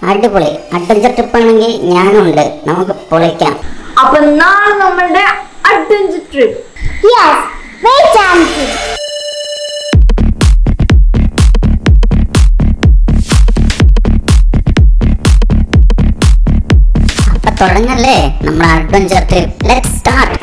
അടിപൊളി adventure trip ആണെങ്കിൽ ഞാനുണ്ട് നമുക്ക് പൊളിക്കാം അപ്പൊ നാളെ നമ്മളുടെ adventure trip Yes, wait until. അപ്പൊ തുടങ്ങല്ലേ നമ്മുടെ അഡ്വഞ്ചർ ട്രിപ്പ് ലെറ്റ് സ്റ്റാർട്ട്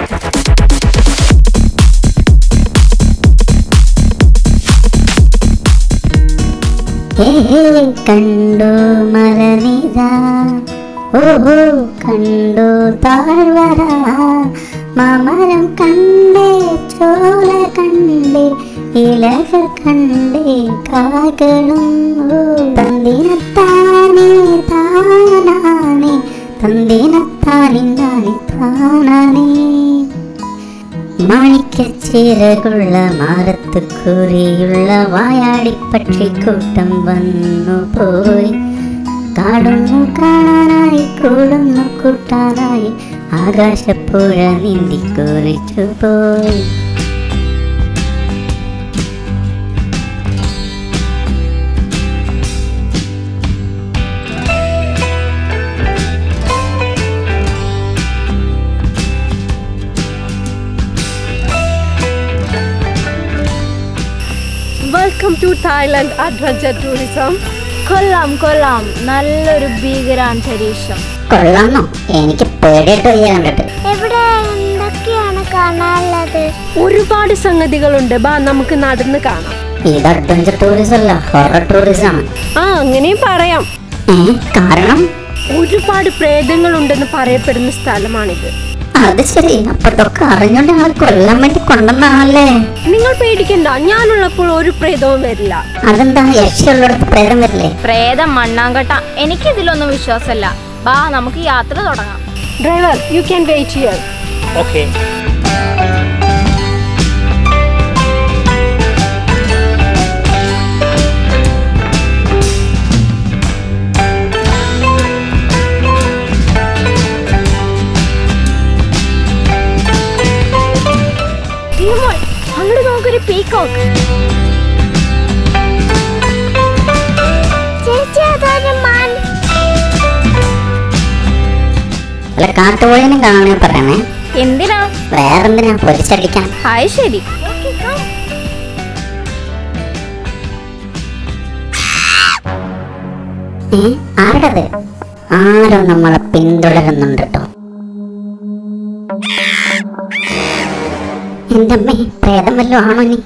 കണ്ടു മരനിത ഓഹോ കണ്ടു താഴ്വര മാമരം കണ്ടേ ചോല കണ്ടേ ഇലകൾ കണ്ടേ കാകളും ഓ തന്തിനത്താനേ താനാനേ തന്തിനത്താനിന്നാനി താനാനേ മാണിക്കച്ചിറകുള്ള മാറത്ത് കുറിയുള്ള വായാടി പക്ഷിക്കൂട്ടം വന്നു പോയി കാടുന്നു കാണാനായി കൂടുന്നു കൂട്ടാനായി ആകാശപ്പുഴ നീന്തി കുറിച്ചു പോയി welcome to Thailand adventure tourism കൊള്ളാം കൊള്ളാം നല്ലൊരു ഭീകരാന്തരീക്ഷം കൊള്ളാമോ എനിക്ക് പേടിയിട്ട് വയ്യ കണ്ടിട്ട് എവിടെ എന്തൊക്കെയാണ് കാണാനുള്ളത് ഒരുപാട് സംഗതികളുണ്ട് ബാ നമുക്ക് നടന്ന് കാണാം ഇത് അഡ്വഞ്ചർ ടൂറിസം അല്ല ഹൊറർ ടൂറിസം ആണ് ആ അങ്ങനെയും പറയാം ഏ കാരണം ഒരുപാട് പ്രേതങ്ങളുണ്ടെന്ന് പറയപ്പെടുന്ന സ്ഥലമാണിത് അത് ശരി അപ്പൊ ഇതൊക്കെ അറിഞ്ഞോണ്ട് ഞങ്ങൾ കൊല്ലാൻ വേണ്ടി കൊണ്ടുവന്നാണല്ലേ നിങ്ങൾ പേടിക്കണ്ട ഞാനുള്ളപ്പോൾ ഒരു പ്രേതവും വരില്ല അതെന്താ യക്ഷിയുള്ളിടത്ത് പ്രേതം വരില്ലേ പ്രേതം മണ്ണാങ്കട്ട എനിക്കിതിലൊന്നും വിശ്വാസമല്ല ബാ നമുക്ക് യാത്ര തുടങ്ങാം driver you can wait here Okay. അങ്ങോട്ട് നോക്കൊരു പീക്കോക്ക് ചേച്ചി അതൊരു മാൻ അല്ല കാട്ടുകോഴിനെ കാണാൻ പറയണേ എന്തിനാ വേറെന്തിനാ പൊരിച്ചടിക്കാൻ ഹായ് ശരി ഏ ആരുടത് ആരോ നമ്മളെ പിന്തുടരുന്നുണ്ട് കേട്ടോ എന്റെ അമ്മേ പ്രേതം വല്ലതും ആണോ നീ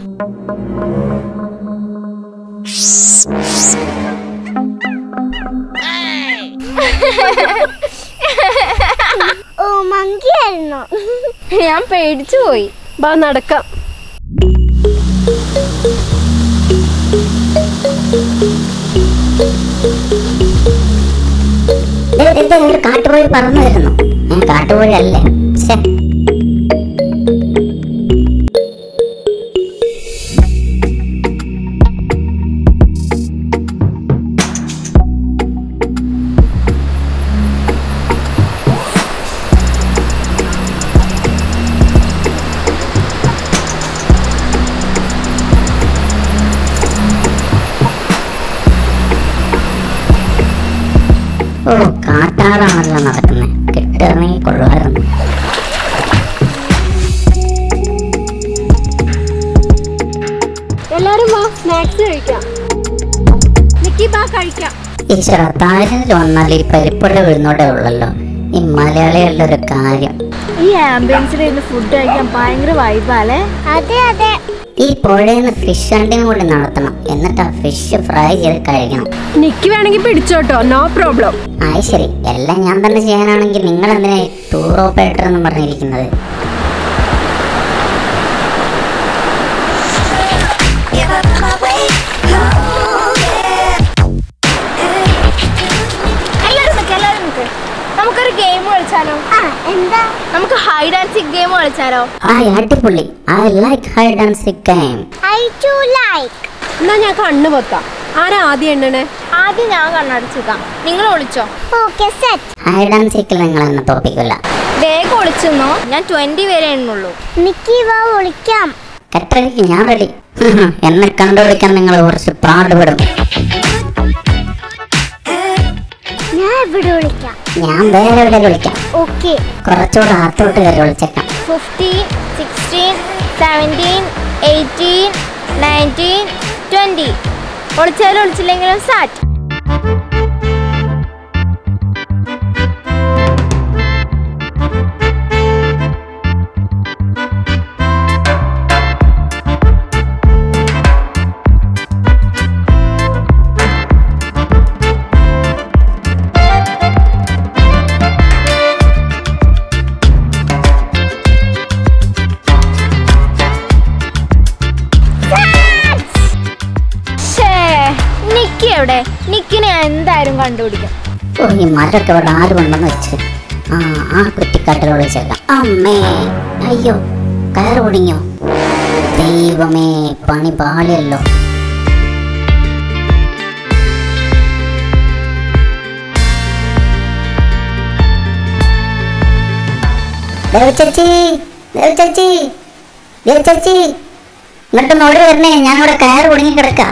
ഓ മങ്കിയായിരുന്നു ഞാൻ പേടിച്ചു പോയി ബാ നടക്കാം ദേ, ദേ, ദേ, ഒരു കാട്ടുകോഴി പറന്നു വരുന്നു ഏ കാട്ടുകോഴി അല്ലേ ശ്ശെ. ഓ കാട്ടാറാണല്ലോ നടക്കുന്നത് കിട്ടുകയാണെങ്കിൽ കൊള്ളുമായിരുന്നു എല്ലാരും വാ സ്നാക്സ് കഴിക്കാം നിക്കി ബാ കഴിക്കാം ഈശ്വര താഴ്ചയിൽ വന്നാൽ ഈ പരിപ്പുഴ വീഴുന്നോടെ ഉള്ളല്ലോ ഈ മലയാളികളുടെ ഒരു കാര്യം ഈ ആംബുലൻസിൽ ഇരുന്ന് ഫുഡ് കഴിക്കാൻ ഭയങ്കര വൈബാലേ അതെ അതെ ഈ പുഴയിൽ നിന്ന് ഫിഷ് ഹണ്ടിങ് കൂടി നടത്തണം എന്നിട്ട് ആ ഫിഷ് ഫ്രൈ ചെയ്ത് കഴിക്കണം നിക്കി വേണമെങ്കിൽ പിടിച്ചോട്ടോ നോ പ്രോബ്ലം ആയി ശരി എല്ലാം ഞാൻ തന്നെ ചെയ്യാനാണെങ്കിൽ നിങ്ങൾ എന്തിനാ ടൂർ ഓപ്പറേറ്റർ എന്ന് പറഞ്ഞിരിക്കുന്നത് എല്ലാരും നിക്ക് എല്ലാരും നിക്ക് നമുക്കൊരു ഗെയിം കളിച്ചാലോ ആ എന്താ നമുക്ക് ഹൈഡ് ആൻഡ് സിക് ഗെയിം കളിച്ചാലോ ആ അടിപൊളി I like hide and seek game I too like എന്നാ ഞാൻ കണ്ണു പൊത്താം ആരാ ആദ്യം എണ്ണണേ ആദ്യം ഞാൻ കണ്ണടച്ചേക്കാം നിങ്ങൾ ഒളിച്ചോ ഓക്കെ സെറ്റ് ഹൈഡ് ആൻഡ് സിക്കിൽ നിങ്ങൾ എന്നെ തോപ്പിക്കില്ല വേഗം ഒളിച്ചെന്നോ ഞാൻ ട്വന്റി വരെ എണ്ണുള്ളൂ നിക്കി വാ ഒളിക്കാം കെട്ടഴിക്ക് ഞാൻ റെഡി എന്നെ കണ്ടുപിടിക്കാൻ നിങ്ങൾ കുറച്ച് പാടുപെടും ഇവിടെ വിളിക്കാം ഞാൻ വേറെ എവിടെ വിളിക്കാം ഓക്കെ കുറച്ചുകൂടെ അകത്തോട്ട് കയറി വിളിച്ചേക്കാം fifteen sixteen seventeen eighteen nineteen twenty ഒളിച്ചാലും ഒളിച്ചില്ലെങ്കിലും സാറ്റ് ഷേ നിക്കി എവിടെ നിക്കിനെ ഞാൻ എന്തായാലും കണ്ടുപിടിക്കും ഓ ഈ മരമൊക്കെ ഇവിടെ ആരും ഉണ്ടെന്ന് വെച്ച് ആ ആ കുറ്റിക്കാട്ടിൽ വിളിച്ചേക്കാം അമ്മേ അയ്യോ കയറ് കുടുങ്ങിയോ ദൈവമേ പണി പാളിയല്ലോ ദേവ ചേച്ചി ദേവ ചേച്ചി ദേവ ചേച്ചി ഇങ്ങോട്ട് നോടി വരണേ ഞാനിവിടെ കയറ് കുടുങ്ങി കിടക്കാം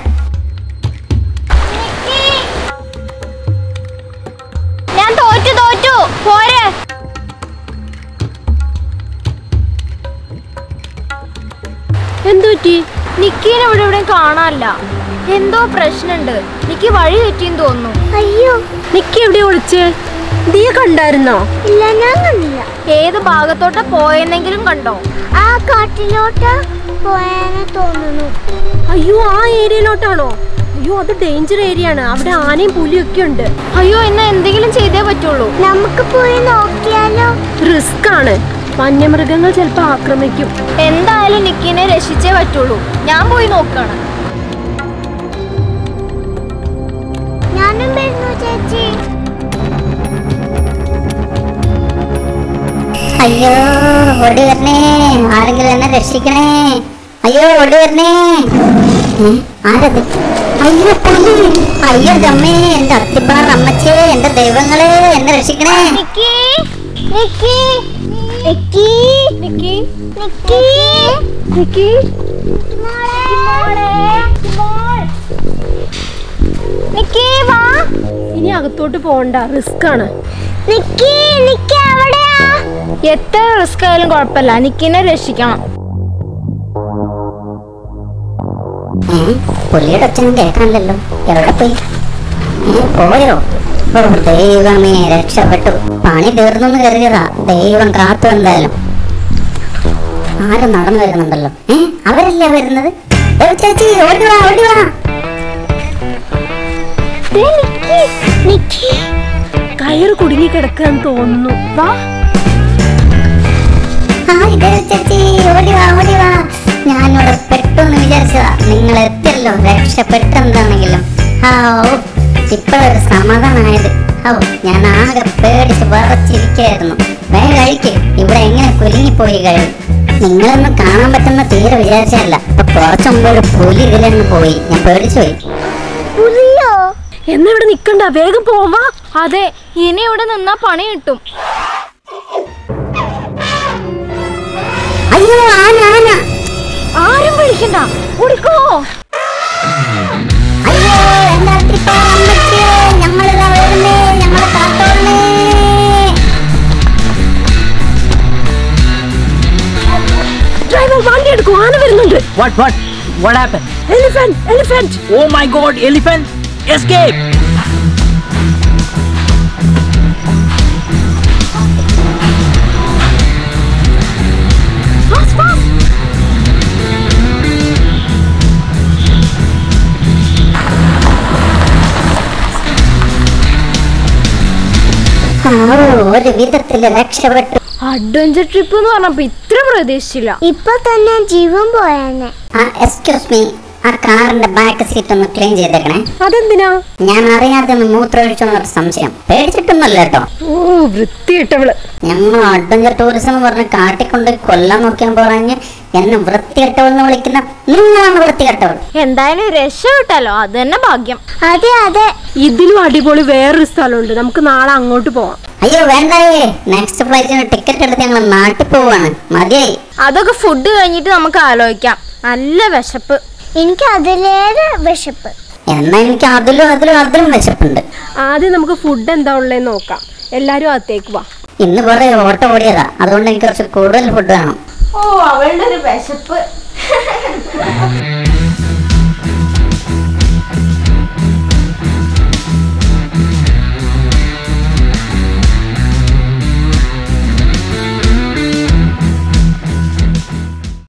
ഞാൻ തോറ്റു തോറ്റു പോരെ എന്തു പറ്റി നിക്കീനെ ഇവിടെ ഇവിടെ കാണാനില്ല എന്തോ പ്രശ്നമുണ്ട് നിക്ക് വഴി തെറ്റിന്ന് തോന്നുന്നു അയ്യോ നിക്കി എവിടെ ഒളിച്ച് നീ കണ്ടായിരുന്നോ ഇല്ല ഞാൻ കണ്ടില്ല ഏത് ഭാഗത്തോട്ടാ പോയെന്നെങ്കിലും കണ്ടോ ആ കാട്ടിലോട്ട് പോയാനെ തോന്നുന്നു അയ്യോ ആ ഏരിയയിലോട്ടാണോ അയ്യോ അത് ഡേഞ്ചർ ഏരിയ ആണ് അവിടെ ആനയും പുലിയും ഒക്കെ ഉണ്ട് അയ്യോ ഇന്ന് എന്തെങ്കിലും ചെയ്തേ പറ്റുള്ളൂ നമുക്ക് പോയി നോക്കിയാലോ റിസ്ക് ആണ് വന്യമൃഗങ്ങൾ ചിലപ്പോ ആക്രമിക്കും എന്തായാലും നിക്കിനെ രക്ഷിച്ചേ പറ്റുള്ളൂ ഞാൻ പോയി നോക്കാണ് ഞാനും വരുന്നു ചേച്ചി അയ്യോ ഓടി വരണേ ആരെങ്കിലും എന്നെ രക്ഷിക്കണേ അയ്യോ ഓടി വരണേ ഏ, ആരത് അയ്യോ പുലി അയ്യോ അമ്മേ എന്റെ അത്തിപ്പാർ അമ്മച്ചേ എന്റെ ദൈവങ്ങളെ എന്നെ രക്ഷിക്കണേ നിക്കി നിക്കി നിക്കി നിക്കി നിക്കി നിക്കി മോളെ നിക്കി വാ ഇനി അകത്തോട്ട് പോകണ്ട റിസ്ക് ആണ് നിക്കി നിക്കി എവിടെയാ എത്ര റിസ്ക് ആയാലും കുഴപ്പമില്ല നിക്കിനെ രക്ഷിക്കണം ഏ, പുലിയുടെ ഒച്ചനും കേൾക്കാനില്ലല്ലോ എവിടെ പോയി ഏ, പോയോ ഓ ദൈവമേ രക്ഷപ്പെട്ടു പണി തീർന്നു കരുതിയതാ ദൈവം കാത്തു എന്തായാലും ആരും നടന്നു വരുന്നുണ്ടല്ലോ ഏ അവരല്ലേ വരുന്നത് ഏ, ചേച്ചി ഓടി വാ ഓടി വാ ദേ നിക്കി നിക്കി കയറ് കുടുങ്ങി കിടക്കാന്ന് തോന്നുന്നു വാ ഹായ് ദേവ് ചേച്ചി ഓടി വാ ഓടി വാ ഞാനിവിടെ പെട്ടു എന്ന് വിചാരിച്ചതാ നിങ്ങൾ എത്തിയല്ലോ രക്ഷപ്പെട്ടെന്താണെങ്കിലും ഹാവൂ ഇപ്പോഴൊരു സമാധാനമായത് ഹൗ ഞാൻ ആകെ പേടിച്ച് വിറച്ചിരിക്കായിരുന്നു വേഗം കഴിക്ക് ഇവിടെ എങ്ങനെ കുലുങ്ങിപ്പോയി കഴിയും നിങ്ങളൊന്നും കാണാൻ പറ്റുന്ന തീരെ വിചാരിച്ചല്ല ഇപ്പൊ കുറച്ചു മുമ്പ് ഒരു പുലി ഇതിലങ്ങ് പോയി ഞാൻ പേടിച്ചു പോയി പുലിയോ എന്നാ ഇവിടെ നിക്കണ്ട വേഗം പോവാ അതെ ഇനി ഇവിടെ നിന്നാ പണി കിട്ടും അയ്യോ ആന ആന ആരും പേടിക്കണ്ട ഓടിക്കോ അയ്യോ എന്റെ അത്തിപ്പാ അമ്മച്ചേ ഞങ്ങളിതാ വരുന്നേ ഞങ്ങളെ കാത്തോളണേ ഡ്രൈവർ വണ്ടി എടുക്കും ആന വരുന്നുണ്ട് What, what? What happened? Elephant elephant Oh my god, elephant! Escape! Fast fast ആ, ഒരു വിധത്തില് രക്ഷപ്പെട്ടു അഡ്വഞ്ചർ ട്രിപ്പ് എന്ന് പറഞ്ഞപ്പോ ഇത്ര പ്രതീക്ഷിച്ചില്ല ഇപ്പൊ തന്നെ ജീവൻ പോയാനെ ആ എക്സ്ക്യൂസ് മീ ആ കാറിന്റെ ബാക്ക് സീറ്റ് ഒന്ന് ക്ലീൻ ചെയ്തേക്കണേ അതെന്തിനാ ഞാൻ അറിയാതെ ഒന്ന് മൂത്രമൊഴിച്ചോന്നൊരു സംശയം പേടിച്ചിട്ടൊന്നുമല്ല കേട്ടോ ഓ വൃത്തിയിട്ടവള് ഞങ്ങൾ അഡ്വഞ്ചർ ടൂറിസം എന്ന് പറഞ്ഞ് കാട്ടിക്കൊണ്ട് കൊല്ലാൻ നോക്കിയാൻ പറഞ്ഞ് എന്നെ വൃത്തികെട്ടവെന്ന് വിളിക്കുന്ന നിങ്ങളാണ് വൃത്തികെട്ടവൾ എന്തായാലും രക്ഷപ്പെട്ടല്ലോ അത് തന്നെ ഭാഗ്യം അതെ അതെ ഇതിലും അടിപൊളി വേറൊരു സ്ഥലമുണ്ട് നമുക്ക് നാളെ അങ്ങോട്ട് പോവാം അയ്യോ വേണ്ടേ നെക്സ്റ്റ് ഫ്ലൈറ്റിന് ടിക്കറ്റ് എടുത്ത് ഞങ്ങൾ നാട്ടിൽ പോവാണ് മതിയായി അതൊക്കെ ഫുഡ് കഴിഞ്ഞിട്ട് നമുക്ക് ആലോചിക്കാം നല്ല വിശപ്പ് എനിക്ക് അതിലേറെ വിശപ്പ് എന്നാ എനിക്ക് അതിലും അതിലും അതിലും വിശപ്പുണ്ട് ആദ്യം നമുക്ക് ഫുഡ് എന്താ ഉള്ളതെന്ന് നോക്കാം എല്ലാരും അകത്തേക്ക് വാ ഇന്ന് കുറെ ഓട്ടം ഓടിയതാ അതുകൊണ്ട് എനിക്ക് കുറച്ച് കൂടുതൽ ഫുഡ് വേണം ഓ അവളുടെ ഒരു വിശപ്പ്